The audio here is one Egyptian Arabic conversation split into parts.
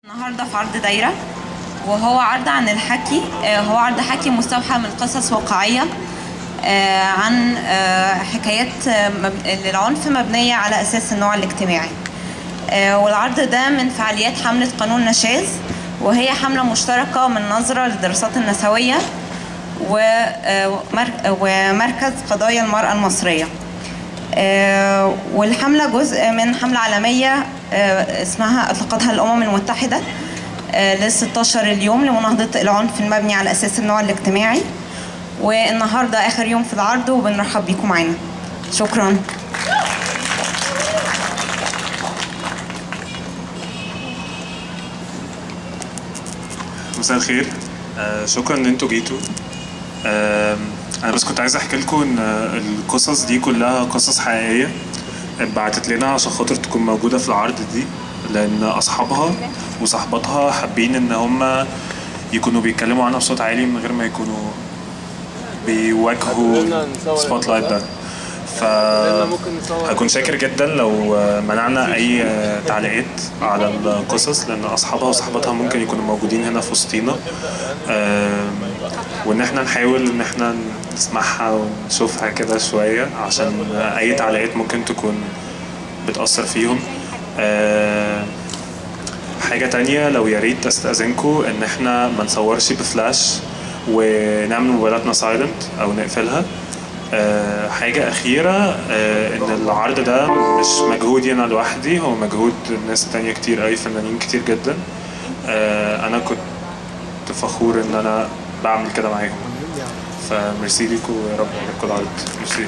النهارده في عرض دايرة وهو عرض عن الحكي آه، هو عرض حكي مستوحى من قصص واقعية آه، عن آه، حكايات آه، مب- للعنف مبنية على أساس النوع الاجتماعي آه، والعرض ده من فعاليات حملة قانون نشاز وهي حملة مشتركة من نظرة للدراسات النسوية و- آه، ومر- ومركز قضايا المرأة المصرية آه، والحملة جزء من حملة عالمية آه، اسمها أطلقتها الأمم المتحدة لل 16 اليوم لمناهضة العنف المبني على أساس النوع الاجتماعي والنهاردة آخر يوم في العرض وبنرحب بيكم معانا شكراً مساء الخير آه شكرا ان انتوا جيتوا آه انا بس كنت عايز احكي لكم ان آه، القصص دي كلها قصص حقيقيه اتبعتت لنا عشان خاطر تكون موجوده في العرض دي لان اصحابها وصاحباتها حابين ان هم يكونوا بيتكلموا عنها بصوت عالي من غير ما يكونوا بيواجهوا سبوت لايت ده ف هكون شاكر جدا لو آه، منعنا اي آه، تعليقات على القصص لان اصحابها وصحباتها ممكن يكونوا موجودين هنا في وسطينا آم، وان احنا نحاول ان احنا نسمعها ونشوفها كده شويه عشان آه، اي تعليقات ممكن تكون بتاثر فيهم آم، حاجة تانية لو يا ريت استأذنكم إن إحنا ما نصورش بفلاش ونعمل موبايلاتنا سايلنت أو نقفلها آه، حاجة أخيرة آه، إن العرض ده مش مجهودي أنا لوحدي هو مجهود ناس تانية كتير أوي فنانين كتير جدا آه، أنا كنت فخور إن أنا بعمل كده معاهم فميرسي ليكوا ويا رب يعجبكم العرض ميرسي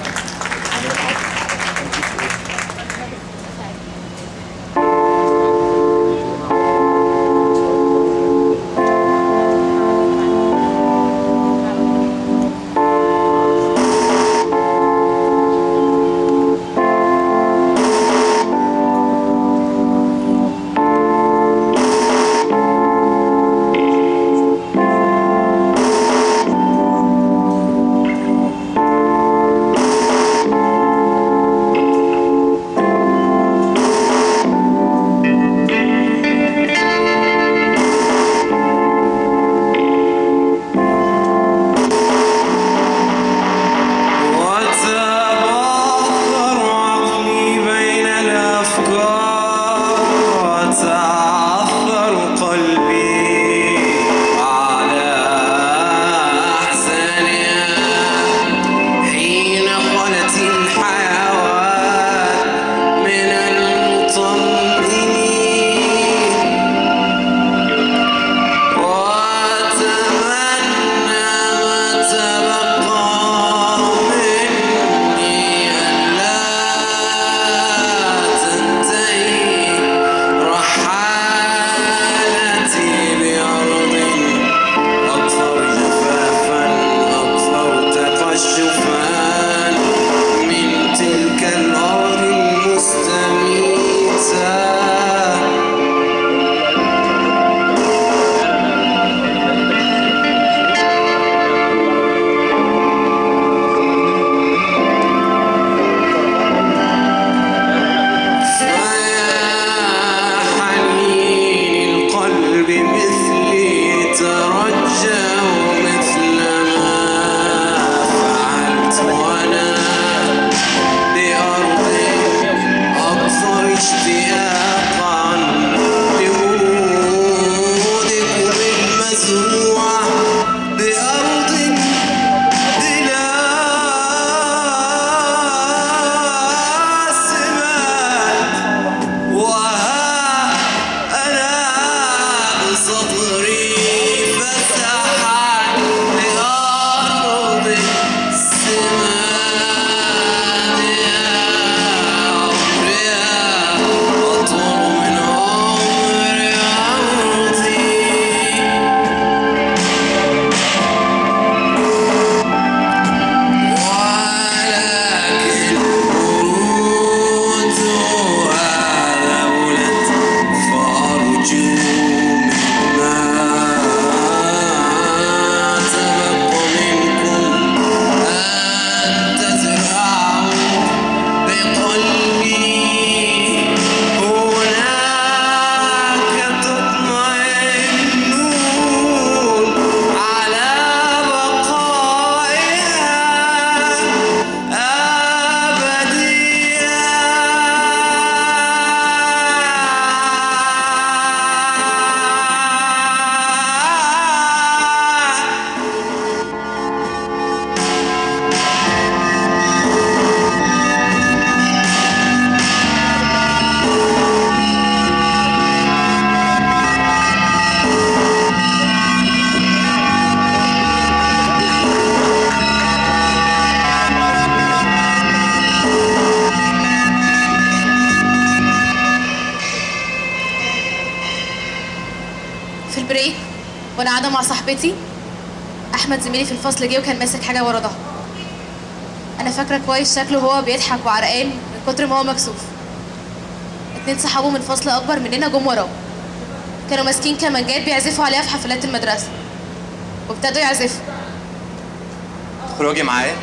وانا قاعده مع صاحبتي احمد زميلي في الفصل جه وكان ماسك حاجه ورا ظهره انا فاكره كويس شكله وهو بيضحك وعرقان من كتر ما هو مكسوف اتنين صحابه من فصل اكبر مننا جم وراه كانوا ماسكين كمانجات بيعزفوا عليها في حفلات المدرسه وابتدوا يعزفوا تخرجي معايا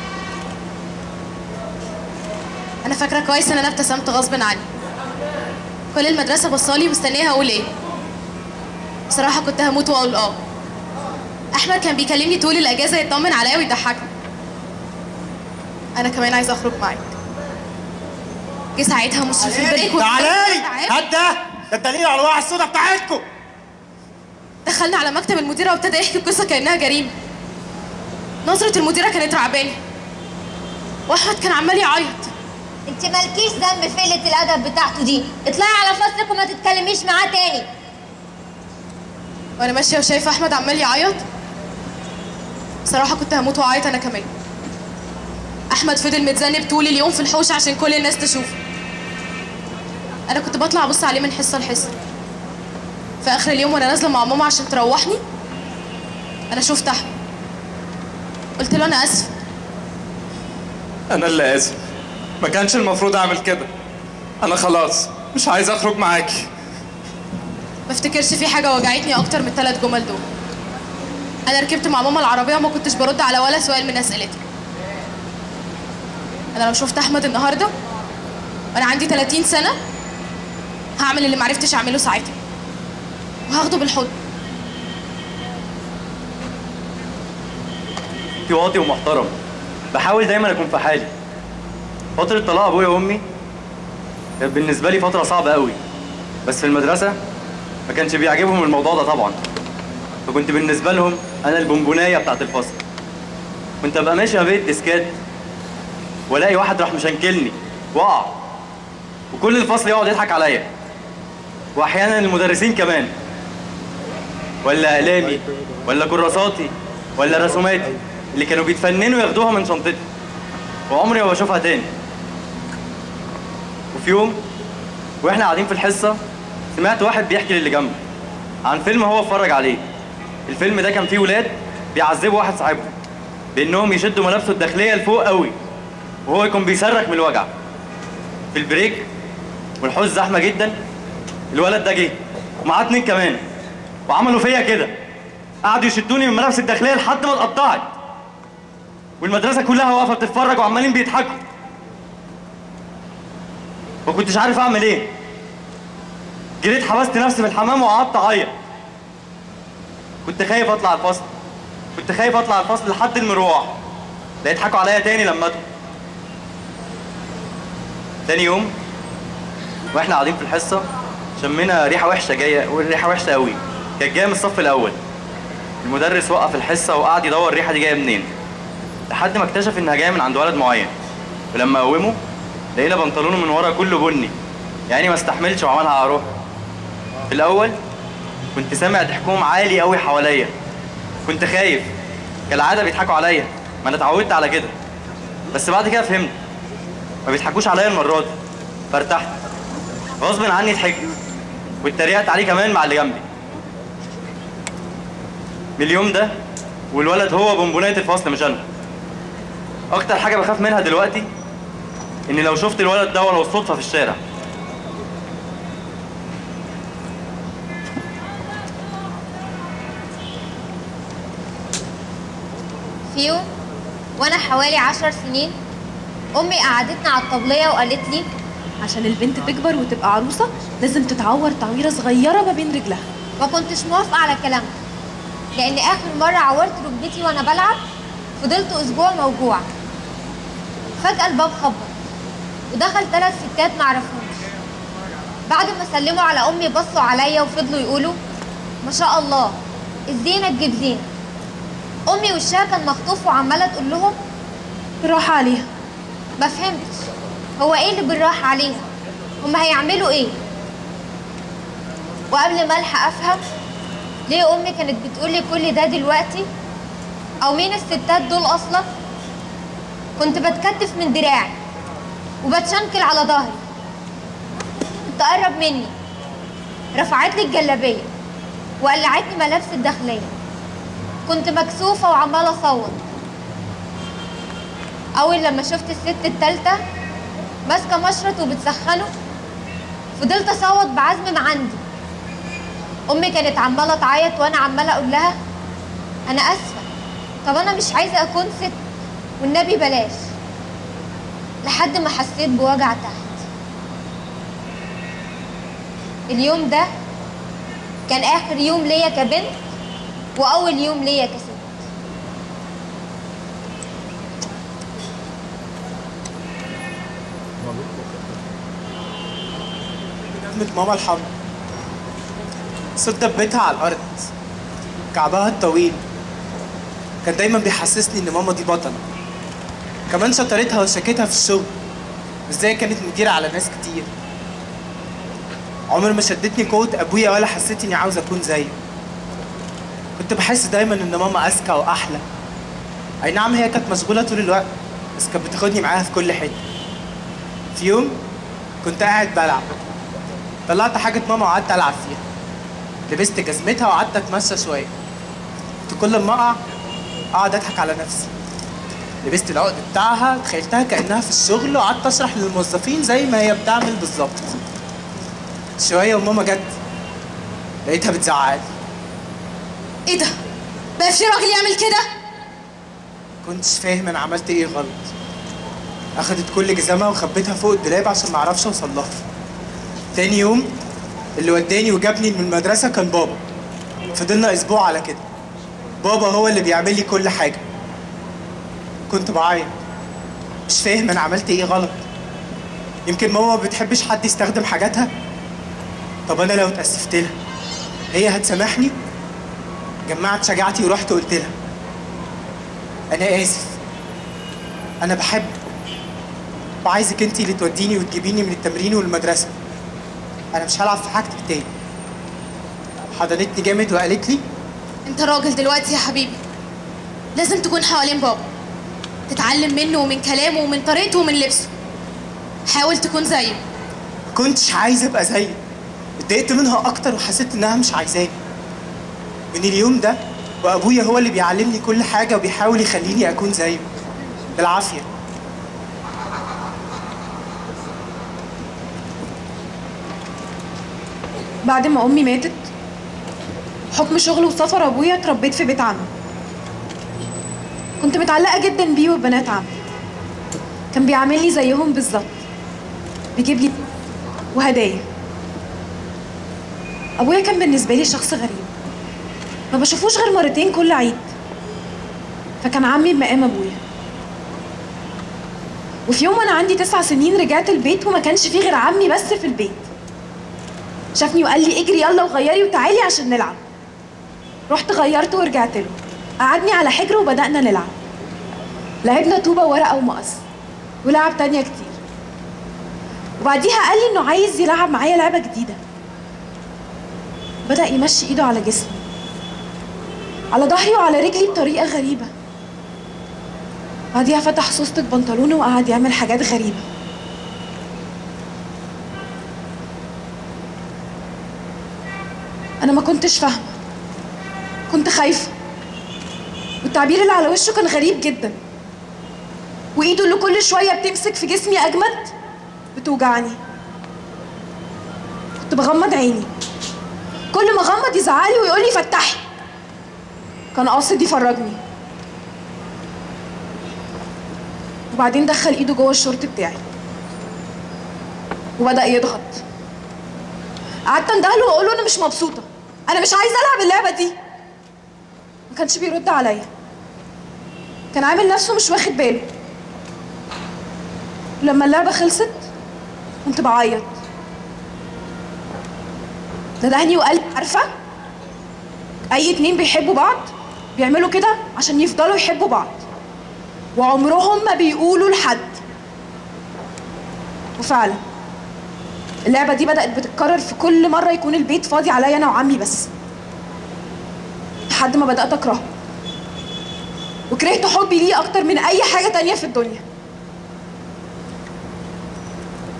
انا فاكره كويس ان انا ابتسمت غصب عني كل المدرسه بصالي مستنيه هقول ايه بصراحه كنت هموت واقول اه احمد كان بيكلمني طول الاجازه يطمن عليا ويضحكني انا كمان عايزه اخرج معاك جه ساعتها مشرف البريك و- تعالي هات ده ده الدليل على الواقع السودا بتاعتكم دخلنا على مكتب المديره وابتدى يحكي القصه كانها جريمه نظره المديره كانت رعباني واحمد كان عمال يعيط انت مالكيش ذنب في قله الادب بتاعته دي اطلعي على فصلك وما تتكلميش معاه تاني وانا ماشيه وشايفه احمد عمال يعيط صراحه كنت هموت واعيط انا كمان احمد فضل متذنب طول اليوم في الحوش عشان كل الناس تشوفه انا كنت بطلع ابص عليه من حصه لحصه في اخر اليوم وانا نازله مع ماما عشان تروحني انا شفت احمد قلت له انا اسف انا اللي اسف ما كانش المفروض اعمل كده انا خلاص مش عايز اخرج معاكي ما افتكرش في حاجه وجعتني اكتر من الثلاث جمل دول انا ركبت مع ماما العربيه وما كنتش برد على ولا سؤال من اسئلتها انا لو شفت احمد النهارده وانا عندي 30 سنه هعمل اللي معرفتش اعمله ساعتها وهاخده بالحضن في واطي ومحترم بحاول دايما اكون في حالي فترة طلاق ابويا وامي كانت بالنسبة لي فترة صعبة قوي بس في المدرسة ما كانش بيعجبهم الموضوع ده طبعا فكنت بالنسبة لهم انا البونبوناية بتاعت الفصل كنت ابقى ماشي ما بين الديسكات والاقي واحد راح مشنكلني وقع وكل الفصل يقعد يضحك عليا واحيانا المدرسين كمان ولا اقلامي ولا كراساتي ولا رسوماتي اللي كانوا بيتفننوا ياخدوها من شنطتي وعمري ما بشوفها تاني وفي يوم واحنا قاعدين في الحصه سمعت واحد بيحكي للي جنبه عن فيلم هو اتفرج عليه الفيلم ده كان فيه ولاد بيعذبوا واحد صاحبهم بانهم يشدوا ملابسه الداخليه لفوق قوي وهو يكون بيصرخ من الوجع في البريك والحوش زحمه جدا الولد ده جه ومعاه اتنين كمان وعملوا فيا كده قعدوا يشدوني من ملابس الداخليه لحد ما اتقطعت والمدرسه كلها واقفه بتتفرج وعمالين بيضحكوا ما كنتش عارف اعمل ايه جريت حبست نفسي في الحمام وقعدت اعيط كنت خايف اطلع الفصل كنت خايف اطلع الفصل لحد المروح لا يضحكوا عليا تاني لما ادخل تاني يوم واحنا قاعدين في الحصه شمينا ريحه وحشه جايه والريحه وحشه قوي كانت جايه من الصف الاول المدرس وقف الحصه وقعد يدور الريحه دي جايه منين لحد ما اكتشف انها جايه من عند ولد معين ولما قومه لقينا بنطلونه من ورا كله بني يعني ما استحملش وعملها على روحه في الاول كنت سامع ضحكهم عالي قوي حواليا كنت خايف كالعاده بيضحكوا عليا ما انا اتعودت على كده بس بعد كده فهمت ما بيضحكوش عليا المره دي فارتحت غصب عني ضحكت واتريقت عليه كمان مع اللي جنبي من اليوم ده والولد هو بونبونايه الفصل مش انا اكتر حاجه بخاف منها دلوقتي اني لو شفت الولد ده ولو صدفه في الشارع في يوم وانا حوالي عشر سنين امي قعدتنا على الطبليه وقالت لي عشان البنت تكبر وتبقى عروسة لازم تتعور تعويرة صغيرة ما بين رجلها ما كنتش موافقه على كلامها لان اخر مره عورت ركبتي وانا بلعب فضلت اسبوع موجوع فجاه الباب خبط ودخل ثلاث ستات معرفهمش بعد ما سلموا على امي بصوا عليا وفضلوا يقولوا ما شاء الله الزينه تجيب زينه امي وشها كان مخطوف وعماله تقول لهم بالراحة عليها ما فهمتش هو ايه اللي بالراحه عليها هما هيعملوا ايه وقبل ما الحق افهم ليه امي كانت بتقولي كل ده دلوقتي او مين الستات دول اصلا كنت بتكتف من دراعي وبتشنكل على ظهري تقرب مني رفعت لي الجلابيه وقلعتني ملابس الداخلية كنت مكسوفة وعمالة أصوت أول لما شفت الست التالتة ماسكة مشرط وبتسخنه فضلت أصوت بعزم ما عندي أمي كانت عمالة تعيط وأنا عمالة أقول لها أنا آسفة طب أنا مش عايزة أكون ست والنبي بلاش لحد ما حسيت بوجع تحت اليوم ده كان آخر يوم ليا كبنت وأول يوم ليا كست جزمة ماما الحمرا صوت دبتها على الأرض كعبها الطويل كان دايما بيحسسني إن ماما دي بطلة كمان شطارتها وشكتها في الشغل وإزاي كانت مديرة على ناس كتير عمر ما شدتني قوة أبويا ولا حسيت إني عاوز أكون زيه كنت بحس دايما إن ماما أذكى وأحلى أي نعم هي كانت مشغولة طول الوقت بس كانت بتاخدني معاها في كل حتة في يوم كنت قاعد بلعب طلعت حاجة ماما وقعدت ألعب فيها لبست جزمتها وقعدت أتمشى شوية كنت كل ما أقع أقعد أضحك على نفسي لبست العقد بتاعها تخيلتها كأنها في الشغل وقعدت أشرح للموظفين زي ما هي بتعمل بالظبط شوية وماما جت لقيتها بتزعق ايه ده بقى في راجل يعمل كده كنتش فاهم أنا عملت إيه غلط أخدت كل جزامها وخبيتها فوق الدولاب عشان معرفش أوصل لها تاني يوم اللي وداني وجابني من المدرسة كان بابا فضلنا أسبوع على كده بابا هو اللي بيعمل لي كل حاجة كنت بعيط مش فاهم أنا عملت إيه غلط يمكن ماما ما بتحبش حد يستخدم حاجاتها طب أنا لو اتأسفت لها هي هتسامحني جمعت شجاعتي ورحت قلت لها أنا آسف أنا بحبك وعايزك انتي اللي توديني وتجيبيني من التمرين والمدرسة أنا مش هلعب في حاجتك تاني حضنتني جامد وقالت لي انت راجل دلوقتي يا حبيبي لازم تكون حوالين بابا تتعلم منه ومن كلامه ومن طريقته ومن لبسه حاول تكون زيه كنتش عايز ابقى زيه اتضايقت منها اكتر وحسيت انها مش عايزاني من اليوم ده وابويا هو اللي بيعلمني كل حاجه وبيحاول يخليني اكون زيه بالعافيه بعد ما امي ماتت حكم شغل وسفر ابويا اتربيت في بيت عمي كنت متعلقه جدا بيه وبنات عمي كان بيعاملني زيهم بالظبط بيجيب لي وهدايا ابويا كان بالنسبه لي شخص غريب ما بشوفوش غير مرتين كل عيد فكان عمي بمقام ابويا وفي يوم وانا عندي تسع سنين رجعت البيت وما كانش فيه غير عمي بس في البيت شافني وقال لي اجري يلا وغيري وتعالي عشان نلعب رحت غيرت ورجعت له قعدني على حجره وبدأنا نلعب لعبنا طوبة ورقة ومقص ولعب تانية كتير وبعديها قال لي انه عايز يلعب معايا لعبة جديدة بدأ يمشي ايده على جسمي على ظهري وعلى رجلي بطريقة غريبة بعديها فتح سوستة بنطلونه وقعد يعمل حاجات غريبة أنا ما كنتش فاهمة كنت خايفة والتعبير اللي على وشه كان غريب جدا وإيده اللي كل شوية بتمسك في جسمي أجمد بتوجعني كنت بغمض عيني كل ما غمض يزعلي ويقول لي فتحي كان قاصد يفرجني وبعدين دخل ايده جوه الشورت بتاعي وبدأ يضغط قعدت اندهله واقول له انا مش مبسوطه انا مش عايزه العب اللعبه دي ما كانش بيرد عليا كان عامل نفسه مش واخد باله لما اللعبه خلصت كنت بعيط ندهني وقال لي عارفه اي اتنين بيحبوا بعض بيعملوا كده عشان يفضلوا يحبوا بعض وعمرهم ما بيقولوا لحد وفعلا اللعبة دي بدأت بتتكرر في كل مرة يكون البيت فاضي عليا أنا وعمي بس لحد ما بدأت أكرهه وكرهت حبي ليه أكتر من أي حاجة تانية في الدنيا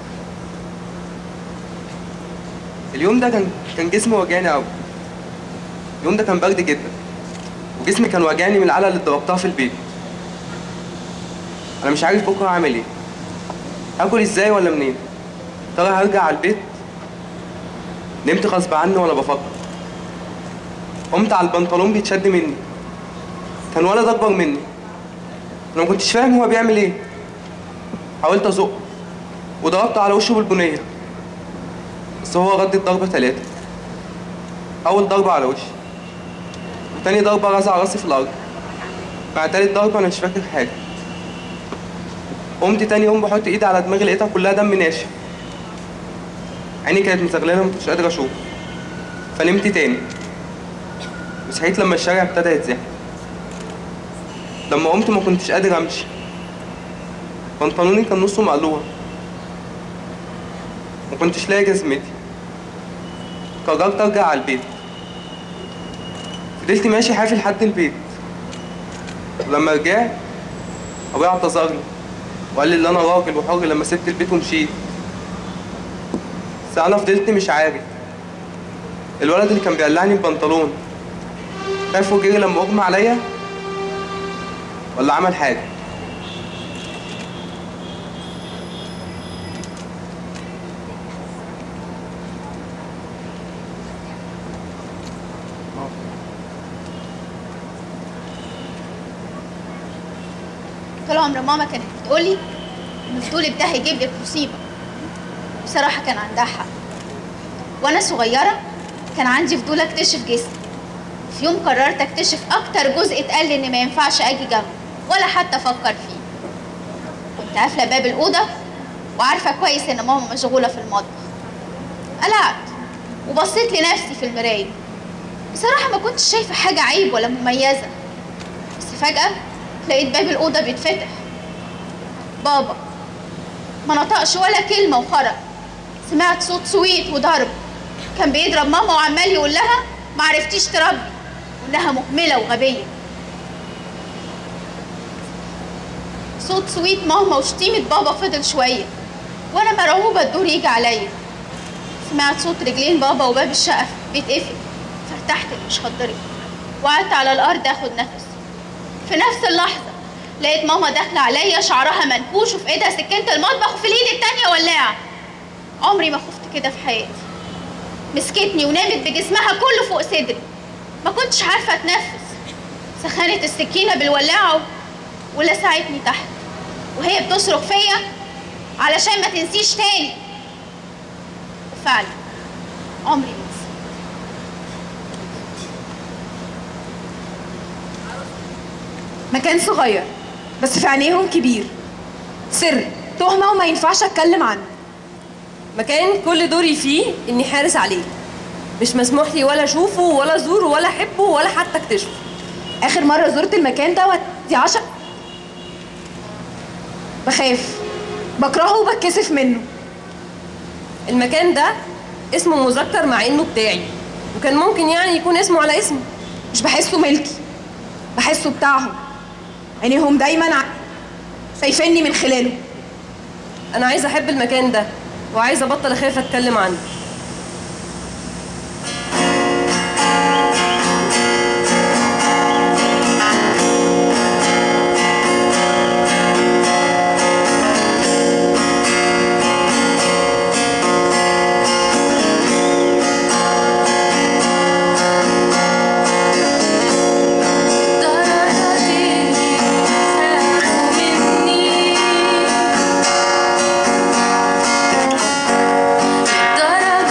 اليوم ده كان كان جسمي وجعني قوي اليوم ده كان برد جدا وجسمي كان واجعني من العلقه اللي ضربتها في البيت انا مش عارف بكره هعمل ايه هاكل ازاي ولا منين ترى هرجع على البيت نمت غصب عني وانا بفكر قمت على البنطلون بيتشد مني كان ولد اكبر مني انا ما كنتش فاهم هو بيعمل ايه حاولت ازقه وضربته على وشه بالبنيه بس هو رد الضربه ثلاثه اول ضربه على وشي وتاني ضربه رزع راسي في الارض مع تالت ضربه انا مش فاكر حاجه قمت تاني يوم بحط ايدي على دماغي لقيتها كلها دم ناشف عيني كانت مزغلله ما كنتش قادر اشوف فنمت تاني وصحيت لما الشارع ابتدى يتزحم لما قمت ما كنتش قادر امشي بنطلوني كان نصه مقلوع ما كنتش لاقي جزمتي قررت ارجع على البيت فضلت ماشي حافي لحد البيت ولما رجعت ابويا اعتذرني وقال لي ان انا راجل وحر لما سبت البيت ومشيت بس انا فضلت مش عارف الولد اللي كان بيقلعني البنطلون خاف وجري لما اغمى عليا ولا عمل حاجه طول عمر ماما كانت بتقولي ان فضولك ده هيجيب لك مصيبه بصراحه كان عندها حق وانا صغيره كان عندي فضول اكتشف جسمي في يوم قررت اكتشف اكتر جزء اتقال لي ان ما ينفعش اجي جنبه ولا حتى افكر فيه كنت قافله باب الاوضه وعارفه كويس ان ماما مشغوله في المطبخ قلعت وبصيت لنفسي في المرايه بصراحه ما كنتش شايفه حاجه عيب ولا مميزه بس فجاه لقيت باب الأوضة بيتفتح بابا ما نطقش ولا كلمة وخرج سمعت صوت سويت وضرب كان بيضرب ماما وعمال يقول لها ما عرفتيش تربي وانها مهملة وغبية صوت سويت ماما وشتيمة بابا فضل شوية وانا مرعوبة الدور يجي عليا سمعت صوت رجلين بابا وباب الشقة بيتقفل فارتحت اللي مش هتضرب وقعدت على الارض اخد نفس في نفس اللحظة لقيت ماما داخلة عليا شعرها منكوش وفي ايدها سكينة المطبخ وفي الايد التانية ولاعة عمري ما خفت كده في حياتي مسكتني ونامت بجسمها كله فوق صدري ما كنتش عارفة اتنفس سخنت السكينة بالولاعة ولسعتني تحت وهي بتصرخ فيا علشان ما تنسيش تاني وفعلا عمري ما انسى مكان صغير بس في عينيهم كبير سر تهمة وما ينفعش اتكلم عنه مكان كل دوري فيه اني حارس عليه مش مسموح لي ولا اشوفه ولا ازوره ولا احبه ولا حتى اكتشفه اخر مرة زرت المكان دوت دي عشر بخاف بكرهه وبتكسف منه المكان ده اسمه مذكر مع انه بتاعي وكان ممكن يعني يكون اسمه على اسمي مش بحسه ملكي بحسه بتاعهم عينيهم دايما ع... شايفيني من خلاله انا عايزه احب المكان ده وعايزه ابطل اخاف اتكلم عنه الدرجة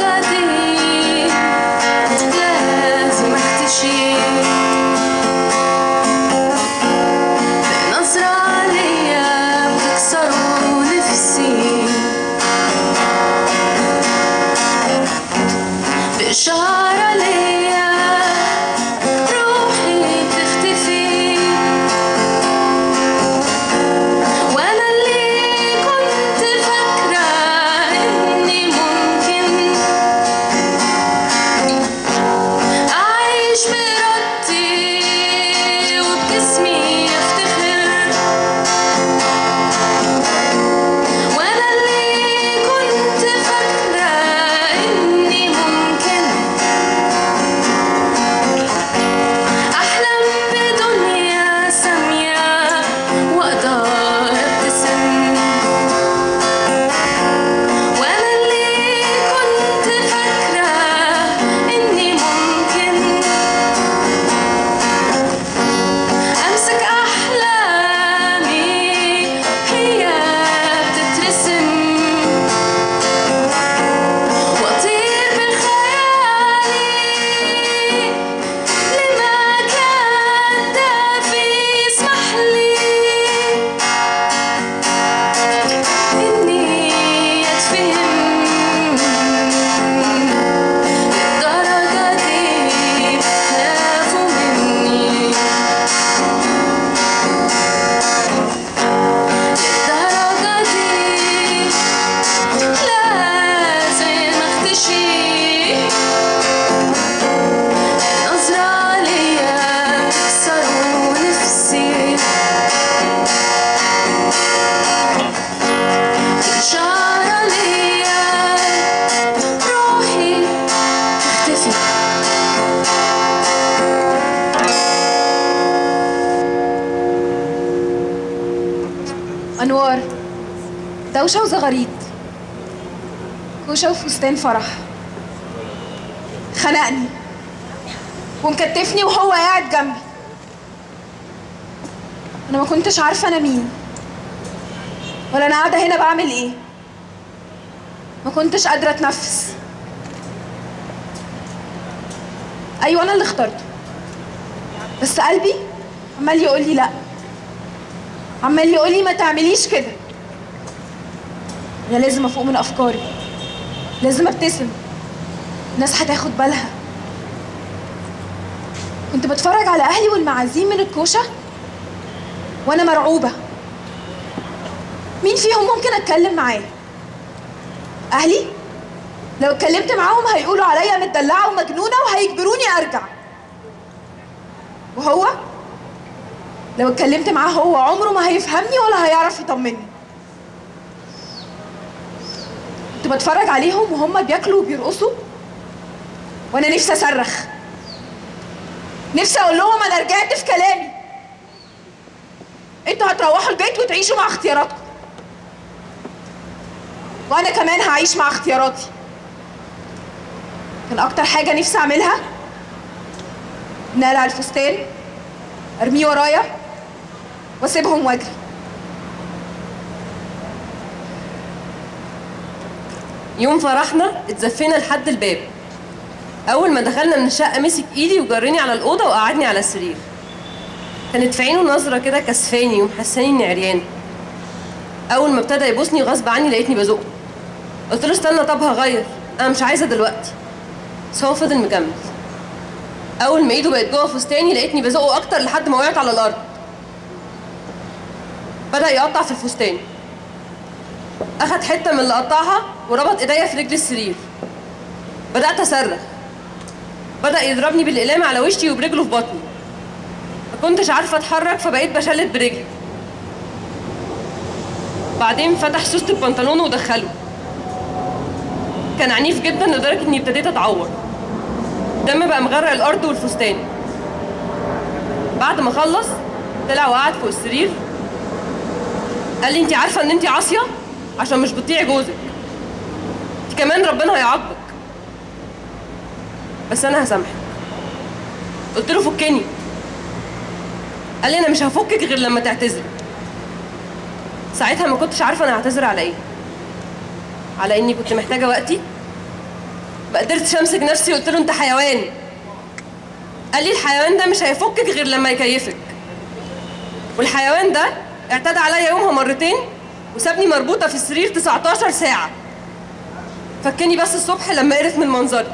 دوشة وزغاريد كوشة وفستان فرح خنقني ومكتفني وهو قاعد جنبي انا ما كنتش عارفه انا مين ولا انا قاعده هنا بعمل ايه ما كنتش قادره اتنفس ايوه انا اللي اخترته بس قلبي عمال يقول لي لا عمال يقول لي ما تعمليش كده انا لازم افوق من افكاري لازم ابتسم الناس هتاخد بالها كنت بتفرج على اهلي والمعازيم من الكوشه وانا مرعوبه مين فيهم ممكن اتكلم معاه اهلي لو اتكلمت معاهم هيقولوا عليا متدلعه ومجنونه وهيجبروني ارجع وهو لو اتكلمت معاه هو عمره ما هيفهمني ولا هيعرف يطمني كنت بتفرج عليهم وهم بياكلوا وبيرقصوا وانا نفسي اصرخ نفسي اقول لهم انا رجعت في كلامي انتوا هتروحوا البيت وتعيشوا مع اختياراتكم وانا كمان هعيش مع اختياراتي كان اكتر حاجه نفسي اعملها ان اقلع الفستان ارميه ورايا واسيبهم واجري يوم فرحنا اتزفينا لحد الباب اول ما دخلنا من الشقه مسك ايدي وجرني على الاوضه وقعدني على السرير كانت في عينه نظره كده كسفاني ومحساني اني عريان اول ما ابتدى يبوسني غصب عني لقيتني بزقه قلت له استنى طب هغير انا مش عايزه دلوقتي بس هو فضل مكمل اول ما ايده بقت جوه فستاني لقيتني بزقه اكتر لحد ما وقعت على الارض بدا يقطع في الفستان اخد حته من اللي قطعها وربط ايديا في رجل السرير بدات اصرخ بدا يضربني بالاقلام على وشي وبرجله في بطني ما كنتش عارفه اتحرك فبقيت بشلت برجلي بعدين فتح سوسة البنطلون ودخله كان عنيف جدا لدرجة اني ابتديت اتعور الدم بقى مغرق الارض والفستان بعد ما خلص طلع وقعد فوق السرير قال لي انت عارفة ان انت عاصية عشان مش بتطيعي جوزك انت كمان ربنا هيعاقبك بس انا هسامحك قلت له فكني قال لي انا مش هفكك غير لما تعتذري ساعتها ما كنتش عارفه انا هعتذر على ايه على اني كنت محتاجه وقتي ما قدرتش امسك نفسي قلت له انت حيوان قال لي الحيوان ده مش هيفكك غير لما يكيفك والحيوان ده اعتدى عليا يومها مرتين وسابني مربوطه في السرير 19 ساعه فكني بس الصبح لما قرف من منظري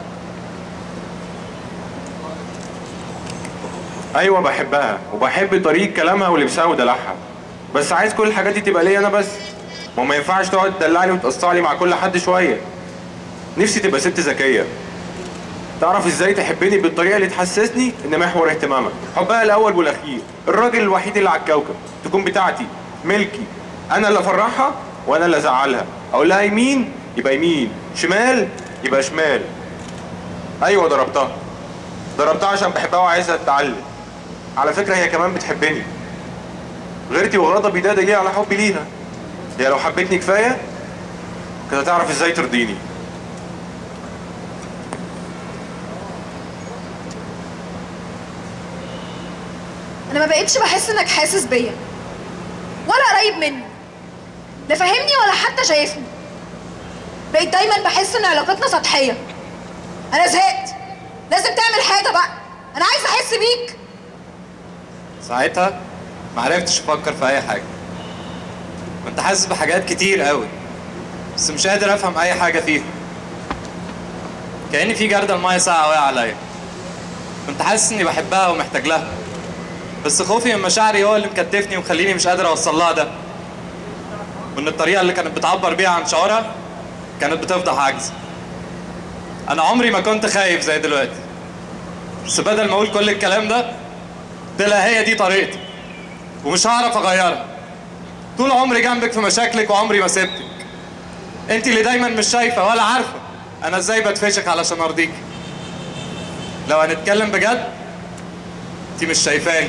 ايوه بحبها وبحب طريقه كلامها ولبسها ودلعها بس عايز كل الحاجات دي تبقى ليا انا بس ما ما ينفعش تقعد تدلعني وتقصع لي مع كل حد شويه نفسي تبقى ست ذكيه تعرف ازاي تحبني بالطريقه اللي تحسسني ان محور اهتمامك حبها الاول والاخير الراجل الوحيد اللي على الكوكب تكون بتاعتي ملكي انا اللي افرحها وانا اللي ازعلها اقول لها يمين يبقى يمين شمال يبقى شمال ايوه ضربتها ضربتها عشان بحبها وعايزها تتعلم على فكره هي كمان بتحبني غيرتي وغضبي ده دليل على حبي ليها هي لو حبتني كفايه كانت هتعرف ازاي ترضيني انا ما بقتش بحس انك حاسس بيا ولا قريب مني لا فاهمني ولا حتى شايفني بقيت دايما بحس ان علاقتنا سطحيه انا زهقت لازم تعمل حاجه بقى انا عايزه احس بيك ساعتها ما عرفتش افكر في اي حاجه كنت حاسس بحاجات كتير قوي بس مش قادر افهم اي حاجه فيها كاني في جردل ميه ساقعه واقع عليا كنت حاسس اني بحبها ومحتاج لها بس خوفي من مشاعري هو اللي مكتفني ومخليني مش قادر اوصل لها ده وان الطريقه اللي كانت بتعبر بيها عن شعورها كانت بتفضح عجزي انا عمري ما كنت خايف زي دلوقتي بس بدل ما اقول كل الكلام ده طلع هي دي طريقتي ومش هعرف اغيرها طول عمري جنبك في مشاكلك وعمري ما سبتك انت اللي دايما مش شايفه ولا عارفه انا ازاي بتفشخ علشان ارضيك لو هنتكلم بجد انت مش شايفاني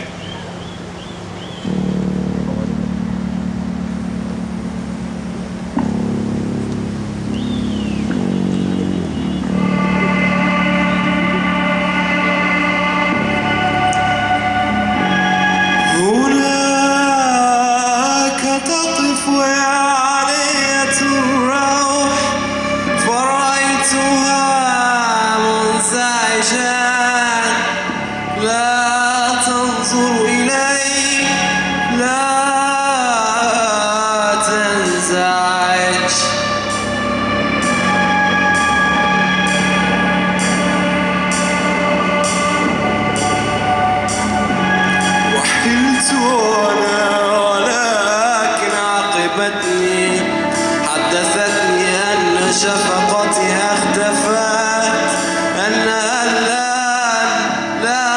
شفقتها اختفت أنها الآن لا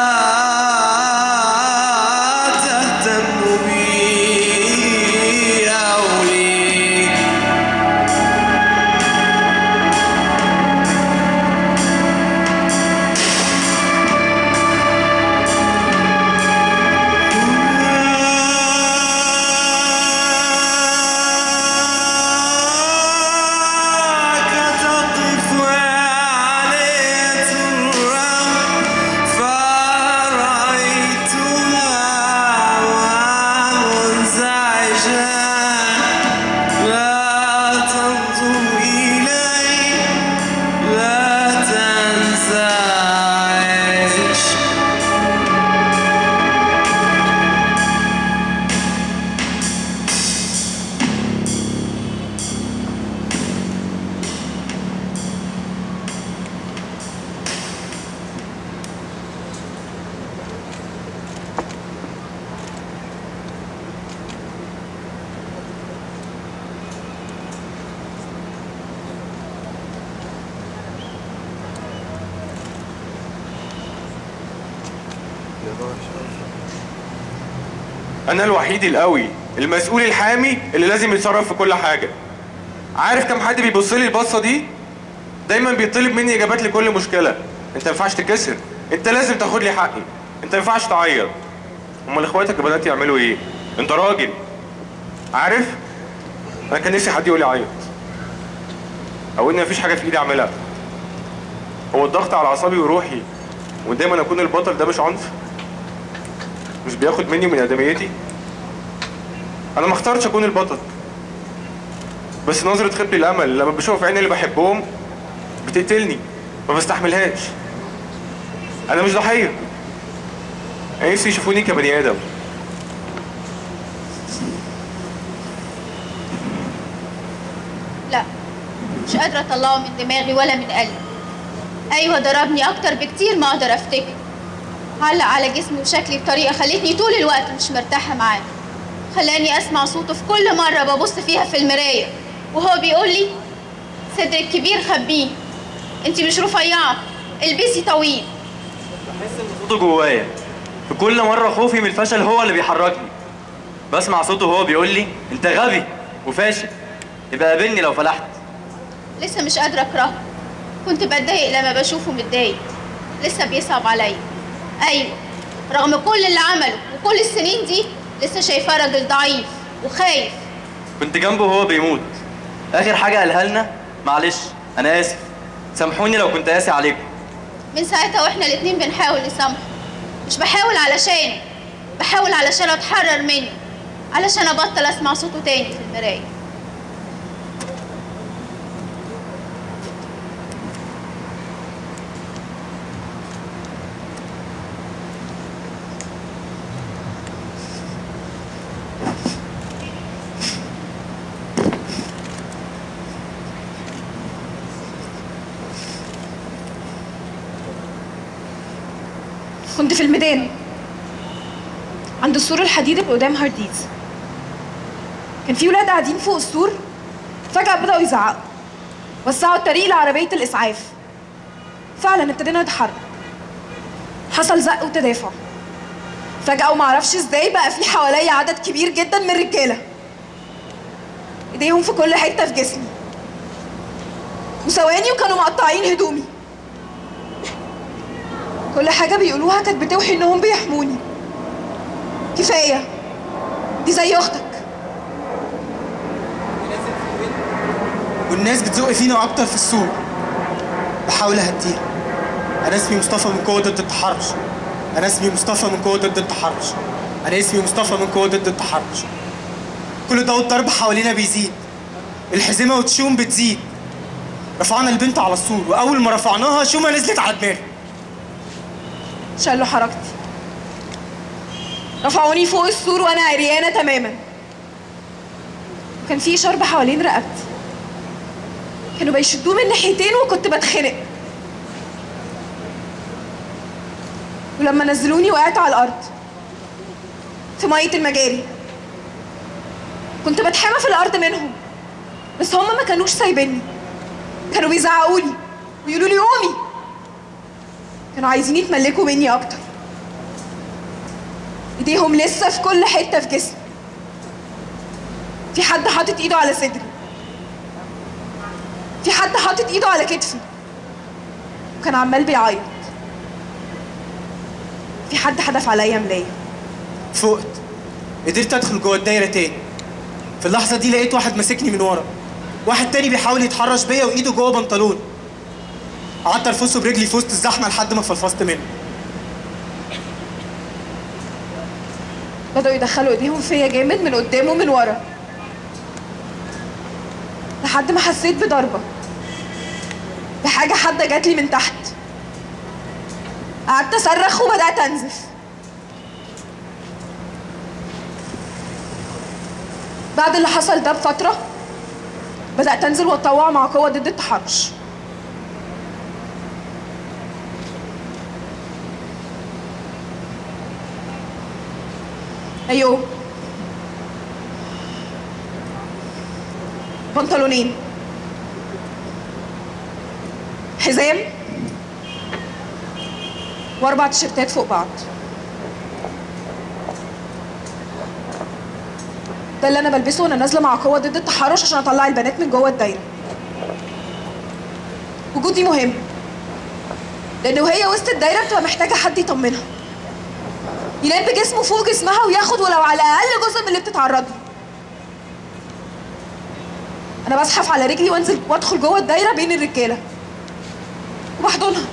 تهتم بي أو لي تقف عليه الرم فرأيتها منزعجة لا تنظر إلي لا تنزعج انا الوحيد القوي المسؤول الحامي اللي لازم يتصرف في كل حاجه عارف كم حد بيبص لي البصه دي دايما بيطلب مني اجابات لكل مشكله انت ما ينفعش تكسر انت لازم تاخد لي حقي انت ما ينفعش تعيط امال اخواتك البنات يعملوا ايه انت راجل عارف انا كان نفسي حد يقول لي عيط او ان مفيش حاجه في ايدي اعملها هو الضغط على اعصابي وروحي ودايما اكون البطل ده مش عنف مش بياخد مني من ادميتي انا ما اخترتش اكون البطل بس نظرة خيبة الامل لما بشوف عيني اللي بحبهم بتقتلني ما بستحملهاش انا مش ضحية انا نفسي يشوفوني كبني ادم لا مش قادرة أطلعه من دماغي ولا من قلبي أيوة ضربني أكتر بكتير ما أقدر أفتكر علق على جسمي وشكلي بطريقة خلتني طول الوقت مش مرتاحة معاه خلاني أسمع صوته في كل مرة ببص فيها في المراية وهو بيقول لي صدرك كبير خبيه انت مش رفيعة البسي طويل صوته جوايا في كل مرة خوفي من الفشل هو اللي بيحركني بسمع صوته وهو بيقول لي انت غبي وفاشل يبقى قابلني لو فلحت لسه مش قادرة أكرهه كنت بتضايق لما بشوفه متضايق لسه بيصعب عليا أيوة رغم كل اللي عمله وكل السنين دي لسه شايفاه راجل ضعيف وخايف كنت جنبه وهو بيموت اخر حاجة قالها لنا معلش انا اسف سامحوني لو كنت قاسي عليكم من ساعتها واحنا الاتنين بنحاول نسامحه مش بحاول علشانه بحاول علشان اتحرر منه علشان ابطل اسمع صوته تاني في المرايه كنت في الميدان عند السور الحديد اللي قدام هارديز كان في ولاد قاعدين فوق السور فجأة بدأوا يزعقوا وسعوا الطريق لعربية الإسعاف فعلا ابتدينا نتحرك حصل زق وتدافع فجأة ومعرفش ازاي بقى في حواليا عدد كبير جدا من الرجالة ايديهم في كل حتة في جسمي وثواني وكانوا مقطعين هدومي كل حاجة بيقولوها كانت بتوحي انهم بيحموني كفاية دي زي اختك والناس بتزق فينا اكتر في السوق بحاول اهديها انا اسمي مصطفى من قوه ضد التحرش انا اسمي مصطفى من قوه ضد التحرش انا اسمي مصطفى من قوه ضد التحرش كل ده والضرب حوالينا بيزيد الحزمه والشوم بتزيد رفعنا البنت على السور واول ما رفعناها شومه نزلت على دماغي شالوا حركتي رفعوني فوق السور وانا عريانه تماما وكان في شرب حوالين رقبتي كانوا بيشدوه من ناحيتين وكنت بتخنق ولما نزلوني وقعت على الارض في ميه المجاري كنت بتحمى في الارض منهم بس هم ما كانوش سايبيني كانوا بيزعقوا لي ويقولوا لي قومي كانوا عايزين يتملكوا مني اكتر ايديهم لسه في كل حته في جسمي في حد حاطط ايده على صدري في حد حاطط ايده على كتفي وكان عمال بيعيط في حد حدف عليا ملايه فقت قدرت ادخل جوه الدايره تاني في اللحظه دي لقيت واحد ماسكني من ورا واحد تاني بيحاول يتحرش بيا وايده جوه بنطلوني قعدت ارفسه برجلي في وسط الزحمه لحد ما فلفصت منه بدأوا يدخلوا ايديهم فيا جامد من قدام ومن ورا لحد ما حسيت بضربة بحاجة حادة جات لي من تحت قعدت اصرخ وبدأت انزف بعد اللي حصل ده بفترة بدأت انزل واتطوع مع قوة ضد التحرش ايوه بنطلونين حزام واربع تيشيرتات فوق بعض ده اللي انا بلبسه وانا نازله مع قوه ضد التحرش عشان اطلع البنات من جوه الدايره وجودي مهم لان وهي وسط الدايره بتبقى محتاجه حد يطمنها ينام بجسمه فوق جسمها وياخد ولو على الاقل جزء من اللي بتتعرض له انا بزحف على رجلي وانزل وادخل جوه الدايره بين الرجاله وبحضنها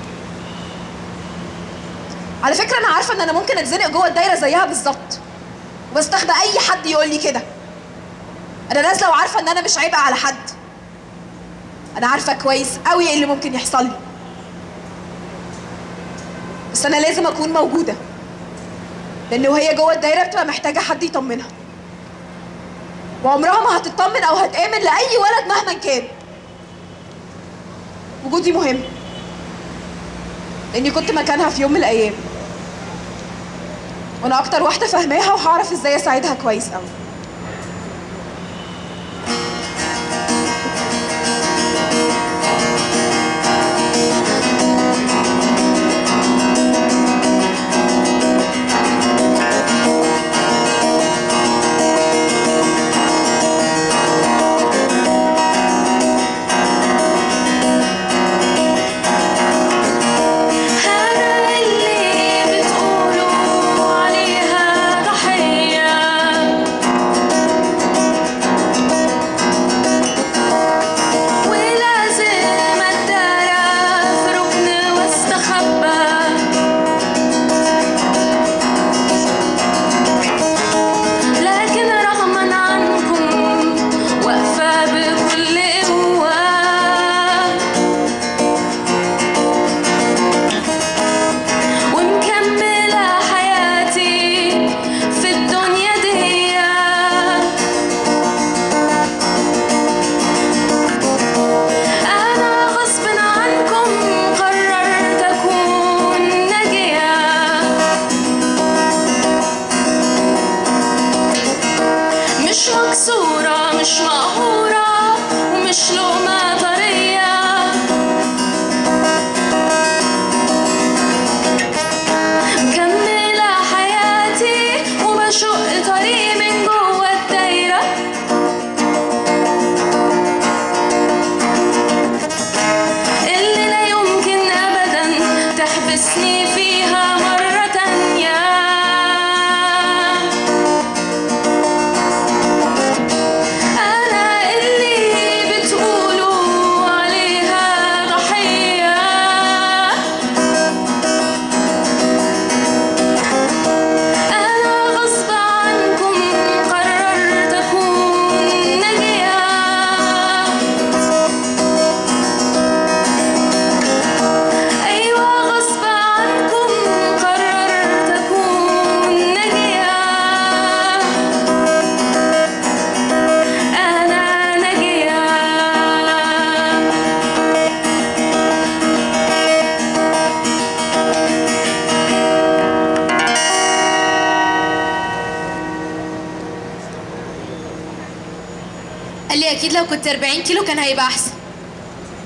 على فكره انا عارفه ان انا ممكن اتزنق جوه الدايره زيها بالظبط وبستخدم اي حد يقول لي كده انا نازله وعارفه ان انا مش عيبه على حد انا عارفه كويس قوي ايه اللي ممكن يحصل لي بس انا لازم اكون موجوده لان وهي جوه الدايره بتبقى محتاجه حد يطمنها وعمرها ما هتطمن او هتامن لاي ولد مهما كان وجودي مهم لاني كنت مكانها في يوم من الايام وانا اكتر واحده فاهماها وهعرف ازاي اساعدها كويس قوي أنا اللي بتقولوا عليها ضحية ولازم أتدارى في ركن واستخبى لكن رغما عنكم واقفة بكل قوة ومكملة حياتي في الدنيا دي أنا غصب عنكم قررت أكون ناجية مش مكسورة مش مقهورة ومش لقمة طرية مكملة حياتي وبشق طريقي من جوه الدايرة اللي لا يمكن أبدا تحبسني فيها مرة تانية أنا اللي بتقولوا عليها ضحية أنا غصب عنكم قررت أكون ناجية أيوة غصب عنكم قررت أكون ناجية أنا ناجية قال لي اكيد لو كنت 40 كيلو كان هيبقى احسن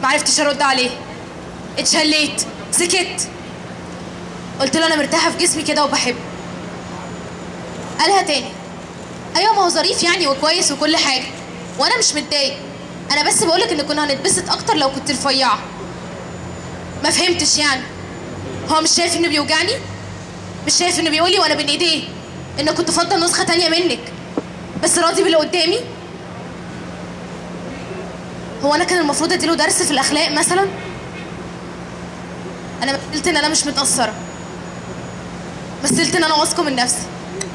معرفتش ارد عليه اتشليت سكت قلت له انا مرتاحه في جسمي كده وبحبه قالها تاني ايوه ما هو ظريف يعني وكويس وكل حاجه وانا مش متضايق انا بس بقولك ان كنا هنتبسط اكتر لو كنت رفيعه ما فهمتش يعني هو مش شايف انه بيوجعني مش شايف انه بيقولي وانا بين ايديه ان كنت افضل نسخه تانية منك بس راضي باللي قدامي هو انا كان المفروض اديله درس في الاخلاق مثلا انا مثلت ان انا مش متاثره مثلت ان انا واثقه من نفسي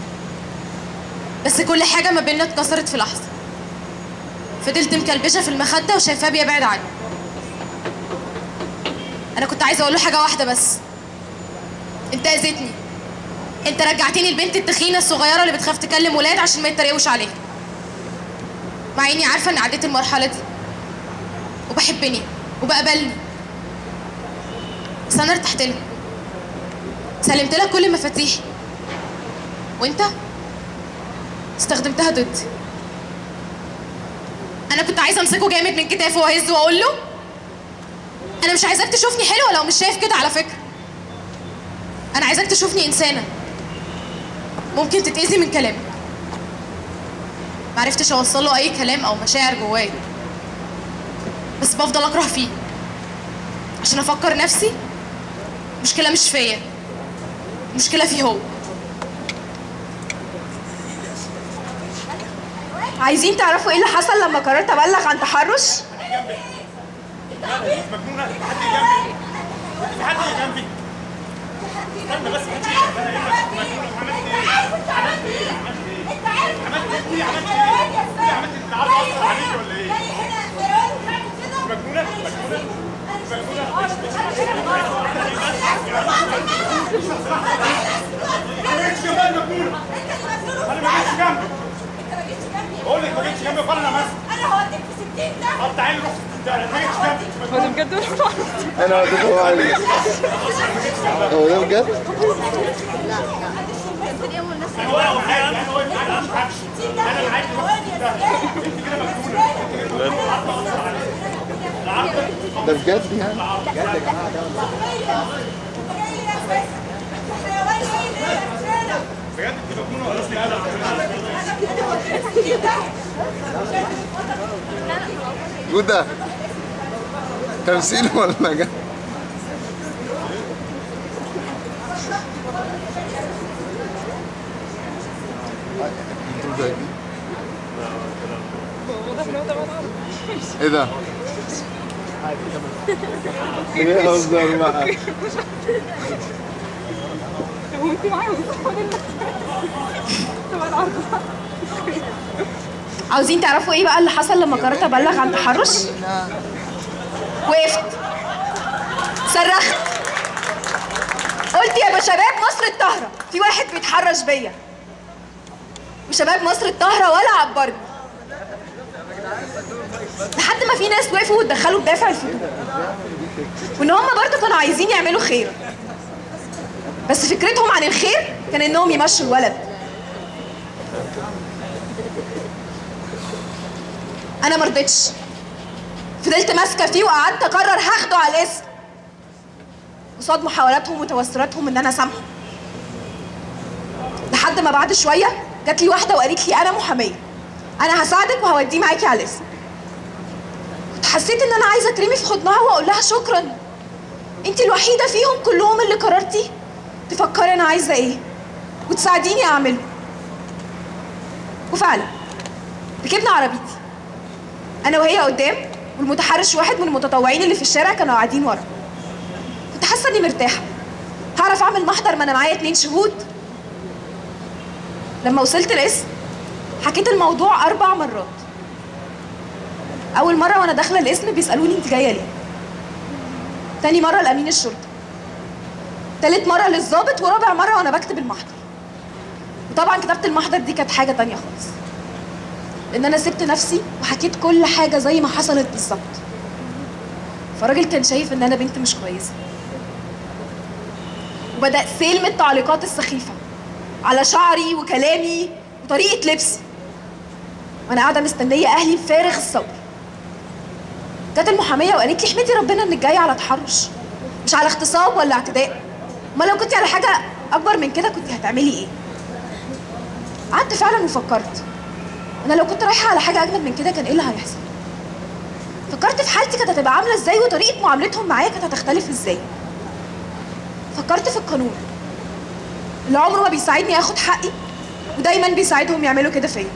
بس كل حاجه ما بيننا اتكسرت في لحظه فضلت مكلبشه في المخده وشايفاه بيبعد عني انا كنت عايزه اقول له حاجه واحده بس انت اذيتني انت رجعتني البنت التخينه الصغيره اللي بتخاف تكلم ولاد عشان ما يتريقوش عليها مع اني عارفه اني عديت المرحله دي وبحبني وبقبلني بس انا ارتحت لك سلمت لك كل مفاتيحي وانت استخدمتها ضدي انا كنت عايزه امسكه جامد من كتافه واهزه واقول له انا مش عايزاك تشوفني حلوه لو مش شايف كده على فكره انا عايزاك تشوفني انسانه ممكن تتاذي من كلامك معرفتش اوصل له اي كلام او مشاعر جوايا بس بفضل اكره فيه عشان افكر نفسي مشكله مش فيا مشكله فيه هو عايزين تعرفوا ايه اللي حصل لما قررت ابلغ عن تحرش بقول لك ما جيتش جنبي ولا انا ماسك انا هوديك في 60 ده طب تعالي نروح في 60 ده ما جيتش جنبي هو ده بجد انا وديته هو علي هو ده بجد؟ انا واقف عادي انا واقف عادي مش همشي انا معاك نروح في 60 ده انت كده مجنونه ده بجد يعني؟ بجد يا جماعه بجد انت مجنونه ولا جودة تمثيل ولا جد؟ ايه ده؟ ايه هزر بقى وانت معايا عاوزين تعرفوا ايه بقى اللي حصل لما قررت ابلغ عن تحرش وقفت صرخت قلت يا شباب مصر الطاهرة في واحد بيتحرش بيا وشباب مصر الطاهرة ولا عبرني لحد ما في ناس وقفوا واتدخلوا بدافع الفتور وان هم برضه كانوا عايزين يعملوا خير بس فكرتهم عن الخير كان انهم يمشوا الولد انا مرضتش فضلت ماسكه فيه وقعدت اقرر هاخده على الاسم قصاد محاولاتهم وتوسلاتهم ان انا اسامحه لحد ما بعد شويه جات لي واحده وقالت لي انا محاميه انا هساعدك وهوديه معاكي على الاسم كنت حسيت ان انا عايزه اترمي في حضنها واقول لها شكرا انت الوحيده فيهم كلهم اللي قررتي تفكري انا عايزه ايه وتساعديني اعمله وفعلا ركبنا عربيتي انا وهي قدام والمتحرش واحد من المتطوعين اللي في الشارع كانوا قاعدين ورا كنت حاسه اني مرتاحه هعرف اعمل محضر ما انا معايا اتنين شهود لما وصلت الاسم حكيت الموضوع اربع مرات اول مره وانا داخله الاسم بيسالوني انت جايه ليه تاني مره لامين الشرطه تالت مره للظابط ورابع مره وانا بكتب المحضر وطبعا كتابه المحضر دي كانت حاجه تانية خالص لان انا سبت نفسي وحكيت كل حاجه زي ما حصلت بالظبط فالراجل كان شايف ان انا بنت مش كويسه وبدا سيل من التعليقات السخيفه على شعري وكلامي وطريقه لبسي وانا قاعده مستنيه اهلي بفارغ الصبر جت المحاميه وقالت لي احمدي ربنا انك جايه على تحرش مش على اغتصاب ولا اعتداء ما لو كنت على حاجه اكبر من كده كنت هتعملي ايه قعدت فعلا وفكرت انا لو كنت رايحه على حاجه اجمد من كده كان ايه اللي هيحصل فكرت في حالتي كانت هتبقى عامله ازاي وطريقه معاملتهم معايا كانت هتختلف ازاي فكرت في القانون اللي عمره ما بيساعدني اخد حقي ودايما بيساعدهم يعملوا كده فيا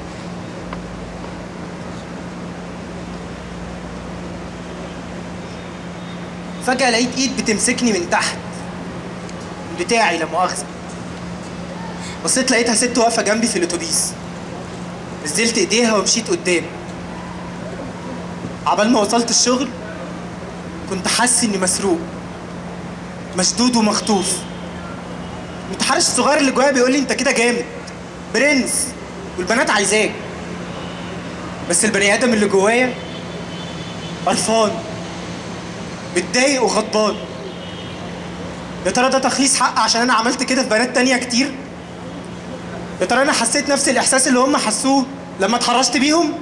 فجأة لقيت ايد بتمسكني من تحت من بتاعي لا مؤاخذة بصيت لقيتها ست واقفة جنبي في الأتوبيس نزلت ايديها ومشيت قدام عبال ما وصلت الشغل كنت حاسس اني مسروق مشدود ومخطوف المتحرش الصغير اللي جوايا بيقول لي انت كده جامد برنس والبنات عايزاك بس البني ادم اللي جوايا قرفان متضايق وغضبان يا ترى ده تخليص حق عشان انا عملت كده في بنات تانية كتير يا ترى انا حسيت نفس الاحساس اللي هم حسوه لما اتحرشت بيهم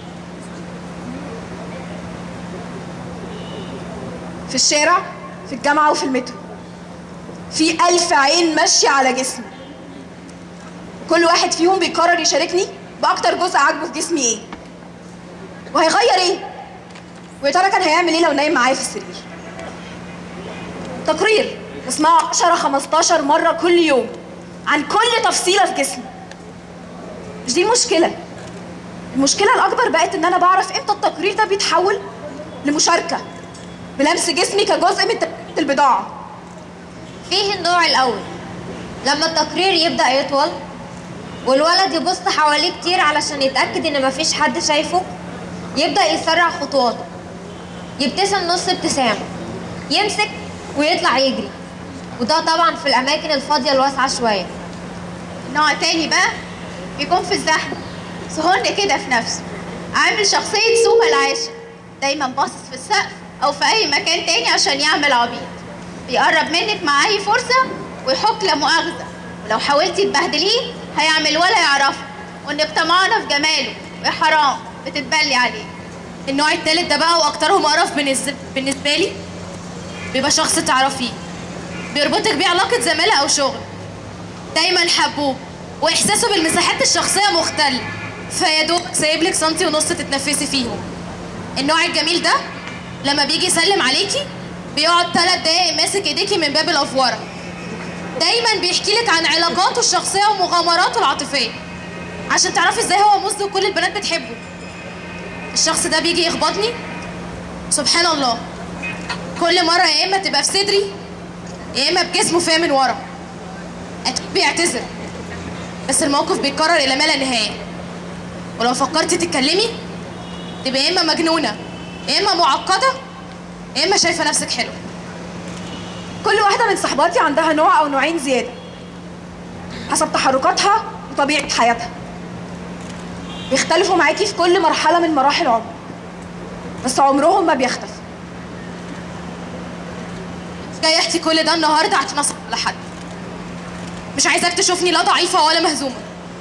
في الشارع في الجامعة وفي المترو في ألف عين ماشية على جسمي كل واحد فيهم بيقرر يشاركني بأكتر جزء عاجبه في جسمي إيه وهيغير إيه ويا ترى كان هيعمل إيه لو نايم معايا في السرير تقرير بسمعه 10 15 مرة كل يوم عن كل تفصيلة في جسمي مش دي المشكلة المشكلة الأكبر بقت إن أنا بعرف إمتى التقرير ده بيتحول لمشاركة بلمس جسمي كجزء من تبادل البضاعة فيه النوع الأول لما التقرير يبدأ يطول والولد يبص حواليه كتير علشان يتأكد إن مفيش حد شايفه يبدأ يسرع خطواته يبتسم نص ابتسامة يمسك ويطلع يجري وده طبعا في الأماكن الفاضية الواسعة شوية نوع تاني بقى بيكون في الزحمة سهن كده في نفسه عامل شخصية سوما العاشق دايما باصص في السقف أو في أي مكان تاني عشان يعمل عبيط بيقرب منك مع أي فرصة ويحك لا مؤاخذة ولو حاولتي تبهدليه هيعمل ولا يعرفه وإنك طمعانة في جماله ويا حرام بتتبلي عليه النوع التالت ده بقى واكترهم قرف بالنسبه بالنسبه لي بيبقى شخص تعرفيه بيربطك بيه علاقه زماله او شغل دايما حبوب واحساسه بالمساحات الشخصيه مختل فيا دوب سايب لك سنتي ونص تتنفسي فيهم النوع الجميل ده لما بيجي يسلم عليكي بيقعد ثلاث دقايق ماسك ايديكي من باب الافوره دايما بيحكي لك عن علاقاته الشخصيه ومغامراته العاطفيه عشان تعرفي ازاي هو مزد وكل البنات بتحبه الشخص ده بيجي يخبطني سبحان الله كل مرة يا إما تبقى في صدري يا إما بجسمه فيا من ورا أكيد بيعتذر بس الموقف بيتكرر إلى ما لا نهاية ولو فكرتي تتكلمي تبقى يا إما مجنونة يا إما معقدة يا إما شايفة نفسك حلوة كل واحدة من صحباتي عندها نوع أو نوعين زيادة حسب تحركاتها وطبيعة حياتها بيختلفوا معاكي في كل مرحلة من مراحل عمر بس عمرهم ما بيختفوا جاي احكي كل ده النهارده عشان اصعب على حد مش عايزاك تشوفني لا ضعيفه ولا مهزومه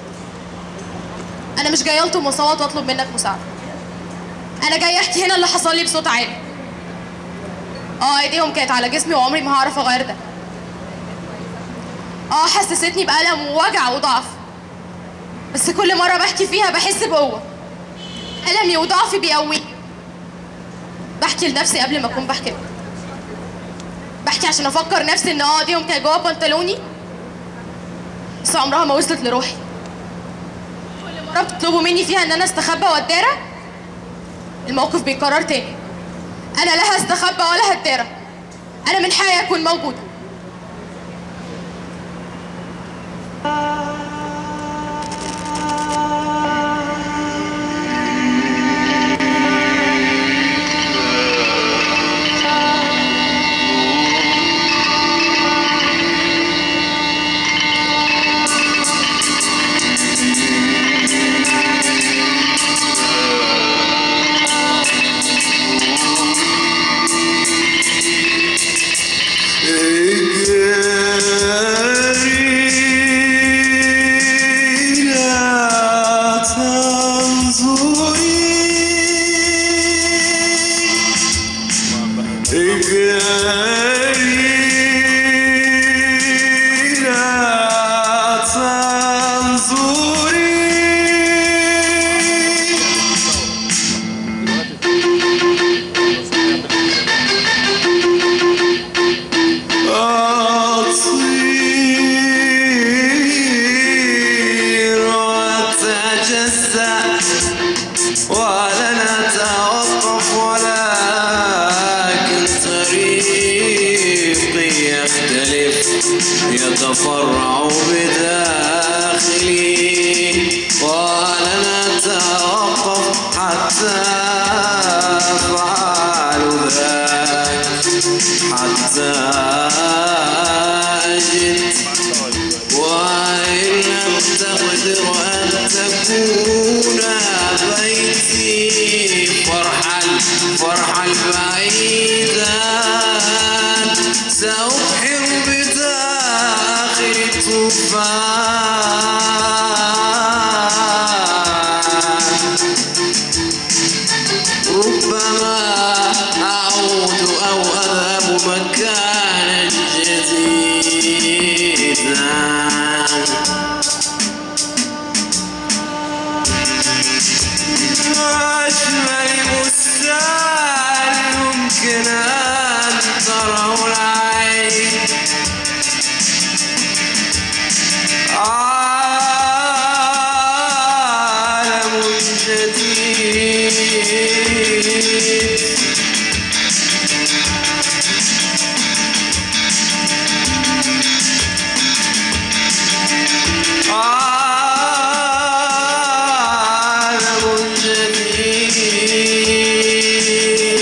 انا مش جايه الطم وصوت واطلب منك مساعده انا جاي احكي هنا اللي حصل لي بصوت عالي اه ايديهم كانت على جسمي وعمري ما هعرف اغير ده اه حسستني بألم ووجع وضعف بس كل مرة بحكي فيها بحس بقوة ألمي وضعفي بيقويني بحكي لنفسي قبل ما أكون بحكي لكم بحكي عشان أفكر نفسي إن اه ايديهم كانت جوه بنطلوني بس عمرها ما وصلت لروحي كل مرة بتطلبوا مني فيها إن أنا أستخبى وأتدارى الموقف بيتكرر تاني أنا لا هستخبى ولا هتدارى أنا من حقي أكون موجودة إيه فكري لا تنظري أطير وأتجزأ ولن أتوقف ولكن طريقي يختلف يتفرع بداخلي ولن أتوقف حتى أفعل ذاك حتى أجد وإن لم تقدر أن تكون بيتي فرحا فرحا بعيدا سأبحر بداخل الطوفان ربما أعود أو أذهب مكانا جديدا أجمل بستان يمكن أن تروا العين عالم جديد عالم جديد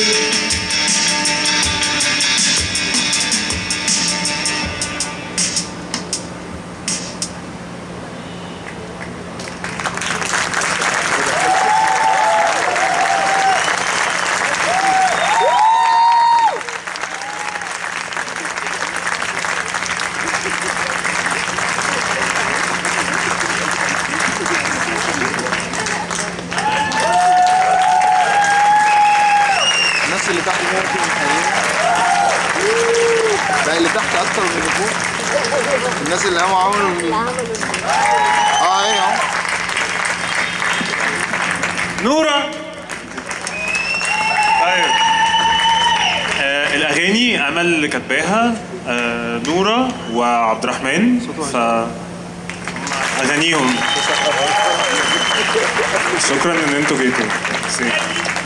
الناس اللي تحت دي ممكن لا اللي تحت اكتر من اللي فوق الناس اللي قاموا عملوا ال- اه ايه اهو نورة طيب آه الأغاني أمل اللي كاتباها آه نورة وعبد الرحمن ف أغانيهم شكرا إن أنتوا جيتوا ميرسي.